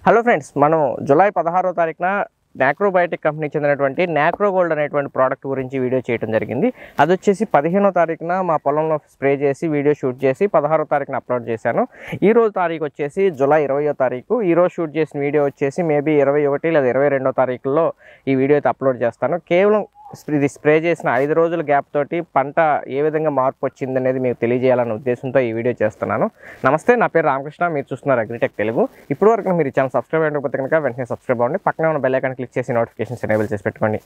hello friends మనం July పదహారో తారీఖున నాక్రోబయోటిక్ కంపెనీకి చెందినటువంటి నాక్రో గోల్డ్ అనేటువంటి ప్రోడక్ట్ గురించి వీడియో చేయడం జరిగింది అది వచ్చేసి పదిహేనో తారీఖున మా పొలంలో స్ప్రే చేసి వీడియో షూట్ చేసి పదహారో తారీఖున అప్లోడ్ చేశాను ఈ రోజు తారీఖు వచ్చేసి జూలై ఇరవయో తారీఖు ఈ రోజు షూట్ చేసిన వీడియో వచ్చేసి మేబీ ఇరవై ఒకటి లేదా ఇరవై రెండో తారీఖుల్లో ఈ వీడియో అయితే అప్లోడ్ చేస్తాను కేవలం స్ప్రే- ఇది స్ప్రే చేసిన ఐదు రోజుల గ్యాప్ తోటి పంట ఏ విధంగా మార్పు వచ్చింది అనేది మీకు తెలియజేయాలన్న ఉద్దేశంతో ఈ వీడియో చేస్తున్నాను నమస్తే నా పేరు రామకృష్ణ మీరు చూస్తున్నారు అగ్రిటెక్ తెలుగు ఇప్పుడు వరకు మీరు ఛానల్ సబ్స్క్రైబ్ అయినకపోతే కనుక వెంటనే సబ్స్క్రైబ్ అవ్వండి పక్కనే ఉన్న బెల్ ఐకాన్ క్లిక్ చేసి నోటిఫికేషన్స్ ఎనేబుల్ చేసి పెట్టుకోండి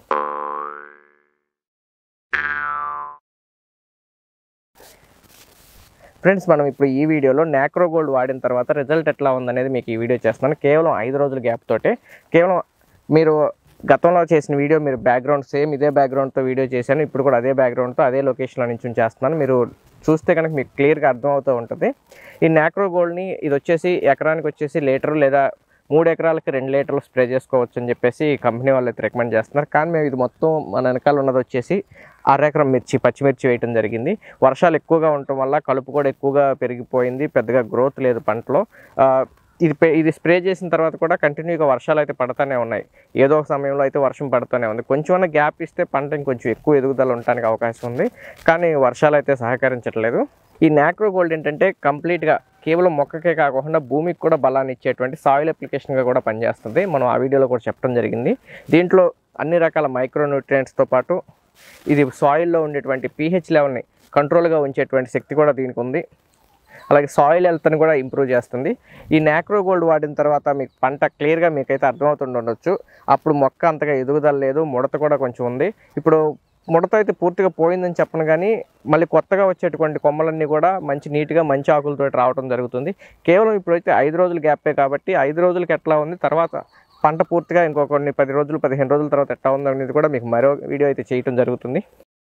ఫ్రెండ్స్ మనం ఇప్పుడు ఈ వీడియోలో నాక్రో గోల్డ్ వాడిన తర్వాత రిజల్ట్ ఎట్లా ఉందనేది మీకు ఈ వీడియో చేస్తున్నాను కేవలం ఐదు రోజుల గ్యాప్ తోటే కేవలం మీరు గతంలో చేసిన వీడియో మీరు బ్యాక్గ్రౌండ్ సేమ్ ఇదే బ్యాక్గ్రౌండ్తో వీడియో చేశాను ఇప్పుడు కూడా అదే బ్యాక్గ్రౌండ్తో అదే లొకేషన్లో నుంచి చేస్తున్నాను మీరు చూస్తే కనుక మీకు క్లియర్గా అర్థమవుతూ ఉంటుంది ఈ నాక్రో గోల్డ్ని ఇది వచ్చేసి ఎకరానికి వచ్చేసి లీటర్ లేదా మూడు ఎకరాలకి రెండు లీటర్లు స్ప్రే చేసుకోవచ్చు అని చెప్పేసి ఈ కంపెనీ వాళ్ళు అయితే రికమెండ్ చేస్తున్నారు కానీ మేము ఇది మొత్తం మన వెనకాల ఉన్నది వచ్చేసి అర ఎకరం మిర్చి పచ్చిమిర్చి వేయటం జరిగింది వర్షాలు ఎక్కువగా ఉండటం వల్ల కలుపు కూడా ఎక్కువగా పెరిగిపోయింది పెద్దగా గ్రోత్ లేదు పంటలో ఆ, ఇది పే- ఇది స్ప్రే చేసిన తర్వాత కూడా కంటిన్యూగా వర్షాలు అయితే పడతానే ఉన్నాయి ఏదో ఒక సమయంలో అయితే వర్షం పడుతూనే ఉంది కొంచెం గ్యాప్ ఇస్తే పంట ఇంకొంచెం ఎక్కువ ఎదుగుదల ఉండడానికి అవకాశం ఉంది కానీ వర్షాలు అయితే సహకరించట్లేదు ఈ నాక్రో గోల్డ్ ఏంటంటే కంప్లీట్గా కేవలం మొక్కకే కాకుండా భూమికి కూడా బలాన్ని ఇచ్చేటువంటి సాయిల్ అప్లికేషన్గా కూడా పనిచేస్తుంది మనం ఆ వీడియోలో కూడా చెప్పడం జరిగింది దీంట్లో అన్ని రకాల మైక్రో న్యూట్రియంట్స్తో పాటు ఇది సాయిల్లో ఉండేటువంటి పీహెచ్ లెవెల్ని కంట్రోల్గా ఉంచేటువంటి శక్తి కూడా దీనికి ఉంది అలాగే సాయిల్ హెల్త్ని కూడా ఇంప్రూవ్ చేస్తుంది ఈ నాక్రో గోల్డ్ వాడిన తర్వాత మీకు పంట క్లియర్గా మీకైతే అర్థమవుతుండి ఉండొచ్చు అప్పుడు మొక్క అంతగా ఎదుగుదల లేదు ముడత కూడా కొంచెం ఉంది ఇప్పుడు ముడత అయితే పూర్తిగా పోయిందని చెప్పను కానీ మళ్ళీ కొత్తగా వచ్చేటువంటి కొమ్మలన్నీ కూడా మంచి నీట్గా మంచి ఆకులతో రావడం జరుగుతుంది కేవలం ఇప్పుడైతే ఐదు రోజుల గ్యాపే కాబట్టి ఐదు రోజులకి ఎట్లా ఉంది తర్వాత పంట పూర్తిగా ఇంకో కొన్ని పది రోజులు పదిహేను రోజుల తర్వాత ఎట్లా ఉంది అనేది కూడా మీకు మరో వీడియో అయితే చేయటం జరుగుతుంది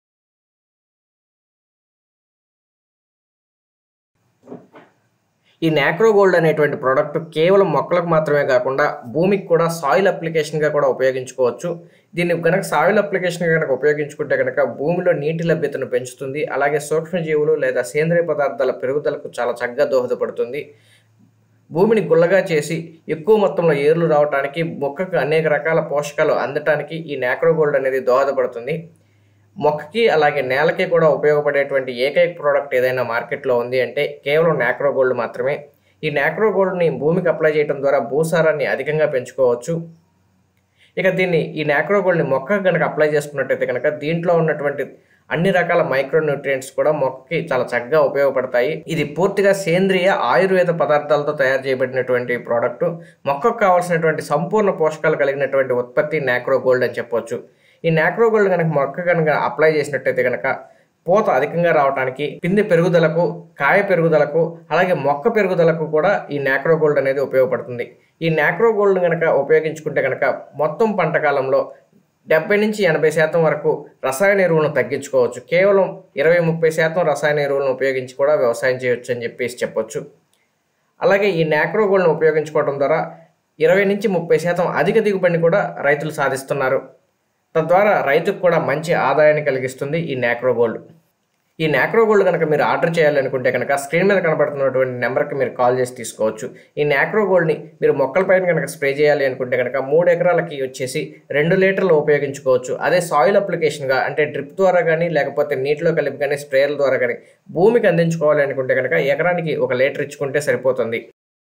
ఈ నాక్రో గోల్డ్ అనేటువంటి ప్రోడక్ట్ కేవలం మొక్కలకు మాత్రమే కాకుండా భూమికి కూడా సాయిల్ అప్లికేషన్గా కూడా ఉపయోగించుకోవచ్చు దీన్ని కనుక సాయిల్ అప్లికేషన్ కనుక ఉపయోగించుకుంటే కనుక భూమిలో నీటి లభ్యతను పెంచుతుంది అలాగే సూక్ష్మజీవులు లేదా సేంద్రియ పదార్థాల పెరుగుదలకు చాలా చక్కగా దోహదపడుతుంది భూమిని గుల్లగా చేసి ఎక్కువ మొత్తంలో ఏర్లు రావడానికి మొక్కకు అనేక రకాల పోషకాలు అందటానికి ఈ నాక్రో గోల్డ్ అనేది దోహదపడుతుంది మొక్కకి అలాగే నేలకి కూడా ఉపయోగపడేటువంటి ఏకైక ప్రోడక్ట్ ఏదైనా మార్కెట్లో ఉంది అంటే కేవలం నాక్రో గోల్డ్ మాత్రమే ఈ నాక్రో గోల్డ్ని భూమికి అప్లై చేయడం ద్వారా భూసారాన్ని అధికంగా పెంచుకోవచ్చు ఇక దీన్ని ఈ నాక్రో గోల్డ్ని మొక్కకు కనుక అప్లై చేసుకున్నట్టయితే కనుక దీంట్లో ఉన్నటువంటి అన్ని రకాల మైక్రో న్యూట్రియంట్స్ కూడా మొక్కకి చాలా చక్కగా ఉపయోగపడతాయి ఇది పూర్తిగా సేంద్రియ ఆయుర్వేద పదార్థాలతో తయారు చేయబడినటువంటి ప్రోడక్ట్ మొక్కకు కావాల్సినటువంటి సంపూర్ణ పోషకాలు కలిగినటువంటి ఉత్పత్తి నాక్రో గోల్డ్ అని చెప్పొచ్చు ఈ నాక్రో గోల్డ్ కనుక మొక్క కనుక అప్లై చేసినట్టయితే కనుక పూత అధికంగా రావడానికి పిండి పెరుగుదలకు కాయ పెరుగుదలకు అలాగే మొక్క పెరుగుదలకు కూడా ఈ నాక్రో గోల్డ్ అనేది ఉపయోగపడుతుంది ఈ నాక్రో గోల్డ్ కనుక ఉపయోగించుకుంటే కనుక మొత్తం పంట కాలంలో డెబ్బై నుంచి ఎనభై శాతం వరకు రసాయన ఎరువులను తగ్గించుకోవచ్చు కేవలం ఇరవై ముప్పై శాతం రసాయన ఎరువులను ఉపయోగించి కూడా వ్యవసాయం చేయొచ్చు అని చెప్పేసి చెప్పొచ్చు అలాగే ఈ నాక్రో గోల్డ్ను ఉపయోగించుకోవడం ద్వారా ఇరవై నుంచి ముప్పై శాతం అధిక దిగుబడిని కూడా రైతులు సాధిస్తున్నారు తద్వారా రైతుకు కూడా మంచి ఆదాయాన్ని కలిగిస్తుంది ఈ నాక్రో గోల్డ్ ఈ నాక్రో గోల్డ్ కనుక మీరు ఆర్డర్ చేయాలనుకుంటే కనుక స్క్రీన్ మీద కనబడుతున్నటువంటి నెంబర్కి మీరు కాల్ చేసి తీసుకోవచ్చు ఈ నాక్రో గోల్డ్ని మీరు మొక్కలపైన కనుక స్ప్రే చేయాలి అనుకుంటే కనుక మూడు ఎకరాలకి వచ్చేసి రెండు లీటర్లు ఉపయోగించుకోవచ్చు అదే సాయిల్ అప్లికేషన్గా అంటే డ్రిప్ ద్వారా కానీ లేకపోతే నీటిలో కలిపి కానీ స్ప్రేయర్ల ద్వారా కానీ భూమికి అందించుకోవాలి అనుకుంటే కనుక ఎకరానికి ఒక లీటర్ ఇచ్చుకుంటే సరిపోతుంది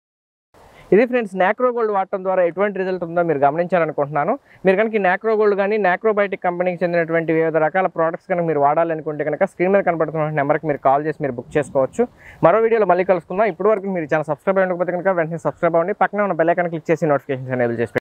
ఇది ఫ్రెండ్స్ నాక్రో గోల్డ్ వాడటం ద్వారా ఎటువంటి రిజల్ట్ ఉందో మీరు గమనించాలనుకుంటున్నాను మీరు కనుక ఈ నాక్రో గోల్డ్ కానీ నాక్రోబయోటిక్ కంపెనీకి చెందినటువంటి వివిధ రకాల ప్రోడక్ట్స్ కనుక మీరు వాడాలనుకుంటే కనుక స్క్రీన్ మీద కనబడుతున్న నెంబర్కి మీరు కాల్ చేసి మీరు బుక్ చేసుకోవచ్చు మరో వీడియోలో మళ్ళీ కలుసుకుందాం ఇప్పుడు వరకు మీరు ఛానల్ సబ్స్క్రైబ్ అవ్వకపోతే కనుక వెంటనే సబ్స్క్రైబ్ అవ్వండి పక్కన ఉన్న బెల్ ఐకాన్ క్లిక్ చేసి నోటిఫికేషన్స్ ఎనేబుల్ చేసి